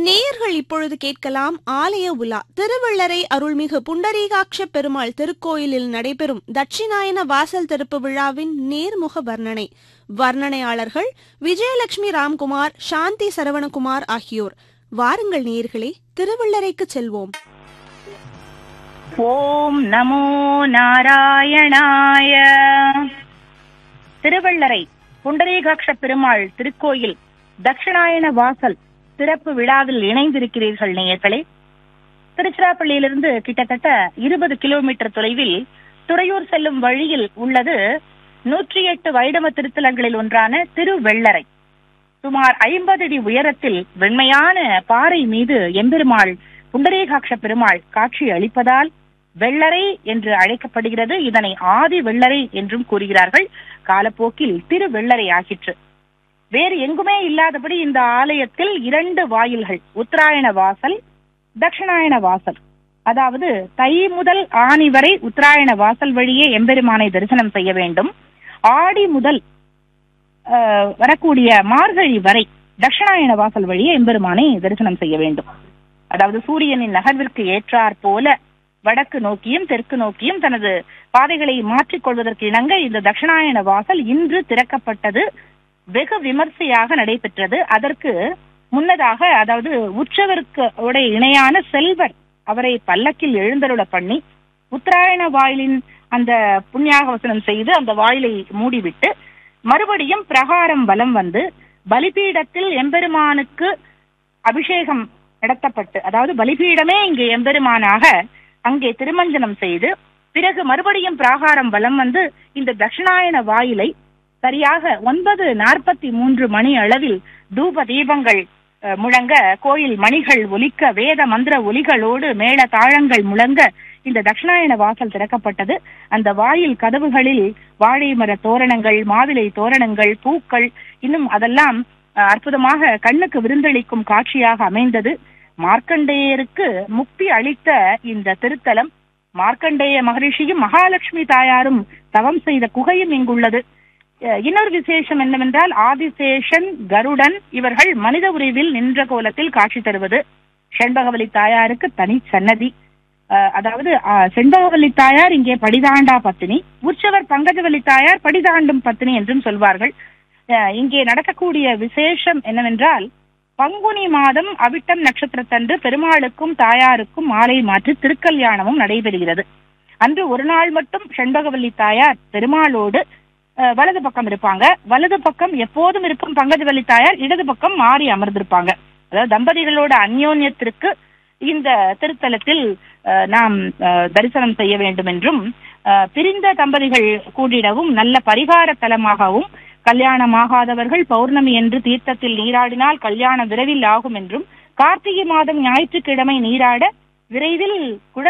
நேயர்கள் இப்பொழுது கேட்கலாம் ஆலய உலா திருவள்ளரை அருள்மிகு புண்டரீகாட்ச பெருமாள் திருக்கோயிலில் நடைபெறும் தட்சிணாயன வாசல் திறப்பு விழாவின் நேர்முக வர்ணனை வர்ணனையாளர்கள் விஜயலட்சுமி ராம்குமார் சாந்தி சரவணகுமார் ஆகியோர் வாருங்கள் நேயர்களே திருவள்ளரைக்கு செல்வோம் ஓம் நமோ நாராயணாய திருவள்ளரை புண்டரீகாட்ச பெருமாள் திருக்கோயில் தட்சிணாயன வாசல் சிறப்பு விழாவில் இணைந்திருக்கிறீர்கள் நேயர்களே திருச்சிராப்பள்ளியிலிருந்து கிட்டத்தட்ட இருபது கிலோமீட்டர் தொலைவில் துறையூர் செல்லும் வழியில் உள்ளது நூற்றி எட்டு வைடம திருத்தலங்களில் ஒன்றான திருவெள்ளரை சுமார் ஐம்பது அடி உயரத்தில் வெண்மையான பாறை மீது எம்பெருமாள் புண்டரீகாட்ச பெருமாள் காட்சி அளிப்பதால் வெள்ளரை என்று அழைக்கப்படுகிறது இதனை ஆதி வெள்ளரை என்றும் கூறுகிறார்கள் காலப்போக்கில் திருவெள்ளரை ஆகிற்று வேறு எங்குமே இல்லாதபடி இந்த ஆலயத்தில் இரண்டு வாயில்கள் உத்தராயண வாசல் தட்சிணாயன வாசல் அதாவது தை முதல் ஆணி வரை உத்தராயண வாசல் வழியே எம்பெருமானை தரிசனம் செய்ய வேண்டும் ஆடி முதல் ஆஹ், வரக்கூடிய மார்கழி வரை தட்சிணாயன வாசல் வழியே எம்பெருமானை தரிசனம் செய்ய வேண்டும் அதாவது சூரியனின் நகர்விற்கு ஏற்றாற் போல வடக்கு நோக்கியும் தெற்கு நோக்கியும் தனது பாதைகளை மாற்றிக் கொள்வதற்கு இணங்க இந்த தட்சிணாயன வாசல் இன்று திறக்கப்பட்டது வெகு விமர்சையாக நடைபெற்றது அதற்கு முன்னதாக அதாவது உற்சவருக்கு உடைய இணையான செல்வர் அவரை பல்லக்கில் எழுந்தருள பண்ணி உத்தராயண வாயிலின் அந்த புண்ணியாக வசனம் செய்து அந்த வாயிலை மூடிவிட்டு மறுபடியும் பிரகாரம் வலம் வந்து பலிபீடத்தில் எம்பெருமானுக்கு அபிஷேகம் நடத்தப்பட்டு அதாவது பலிபீடமே இங்கு எம்பெருமானாக அங்கே திருமஞ்சனம் செய்து பிறகு மறுபடியும் பிராகாரம் வலம் வந்து இந்த தட்சிணாயன வாயிலை சரியாக ஒன்பது நாற்பத்தி மூன்று மணி அளவில் தூப தீபங்கள் அஹ், முழங்க கோயில் மணிகள் ஒலிக்க வேத மந்திர ஒலிகளோடு மேள தாளங்கள் முழங்க இந்த தட்சிணாயன வாசல் திறக்கப்பட்டது அந்த வாயில் கதவுகளில் வாழை மர தோரணங்கள் மாவிலை தோரணங்கள் பூக்கள் இன்னும் அதெல்லாம் அஹ், அற்புதமாக கண்ணுக்கு விருந்தளிக்கும் காட்சியாக அமைந்தது மார்க்கண்டேயருக்கு முக்தி அளித்த இந்த திருத்தலம் மார்க்கண்டேய மகரிஷியும் மகாலட்சுமி தாயாரும் தவம் செய்த குகையும் இங்குள்ளது அஹ் இன்னொரு விசேஷம் என்னவென்றால் ஆதிசேஷன் கருடன் இவர்கள் மனித உருவில் நின்ற கோலத்தில் காட்சி தருவது செண்பகவலி தாயாருக்கு தனி சன்னதி அஹ் அதாவது அஹ், செண்பகவல்லி தாயார் இங்கே படிதாண்டா பத்தினி உற்சவர் பங்கஜவல்லி தாயார் படிதாண்டும் பத்தினி என்றும் சொல்வார்கள் அஹ் இங்கே நடக்கக்கூடிய விசேஷம் என்னவென்றால் பங்குனி மாதம் அவிட்டம் நட்சத்திரத்தன்று பெருமாளுக்கும் தாயாருக்கும் மாலை மாற்றி திருக்கல்யாணமும் நடைபெறுகிறது அன்று ஒரு நாள் மட்டும் செண்பகவல்லி தாயார் பெருமாளோடு அஹ், வலது பக்கம் இருப்பாங்க வலது பக்கம் எப்போதும் இருக்கும் பங்கஜவல்லி தாயார் இடது பக்கம் மாறி அமர்ந்திருப்பாங்க அதாவது தம்பதிகளோட அந்யோன்யத்திற்கு இந்த திருத்தலத்தில் அஹ், நாம் அஹ், தரிசனம் செய்ய வேண்டும் என்றும் அஹ், பிரிந்த தம்பதிகள் கூடிடவும் நல்ல பரிகார தலமாகவும் கல்யாணமாகாதவர்கள் பௌர்ணமி என்று தீர்த்தத்தில் நீராடினால் கல்யாணம் விரைவில் ஆகும் என்றும் கார்த்திகை மாதம் ஞாயிற்றுக்கிழமை நீராட விரைவில் குழ